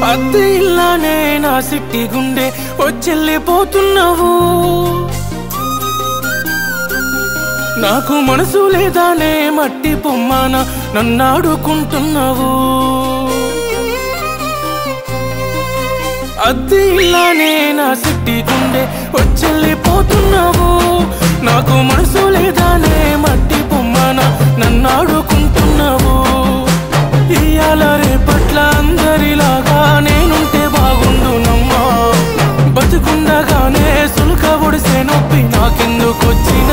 అద్దె ఇల్లానే నా సిట్టి గుండె వచ్చెళ్ళిపోతున్నావు నాకు మనసు లేదానే మట్టి పొమ్మాన నన్నాడుకుంటున్నావు అద్దె ఇల్లానే నా సిట్టి గుండె వచ్చెళ్ళిపోతున్నావు నాకు మనసు లేదానే మట్టి పొమ్మాన నన్నాడుకుంటున్నావు ఇయ్యాల రేపట్ల అందరిలాగా నేనుంటే బాగుండునమ్మా బతుకుండగానే సులుక ఒడిసే నొప్పి నాకెందుకు వచ్చిన